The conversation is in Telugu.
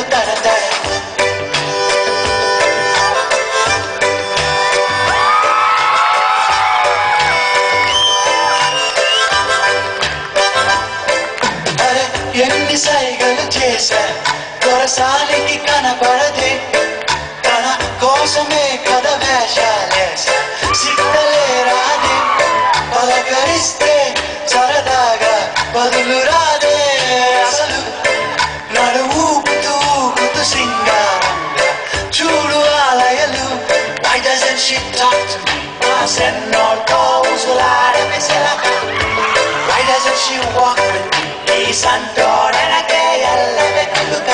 గుండెల్లో తడ తడ అరే ఎన్ని సైగలు చేశా దొరసానికి కనపడదే తన కోసమే కథ వేషాలేసా సిద్ధలేరాదే పలకరిస్తే సరదాగా బదులు రాదే అసలు నడువు ఊపుతూ ఊపుతూ సింగారంగా చూడు ఆలయలు Why doesn't she talk to me? I said no toes, la me se la Why doesn't she walk with me? ఈ సంటోడనకే ఎల్లవె కలుక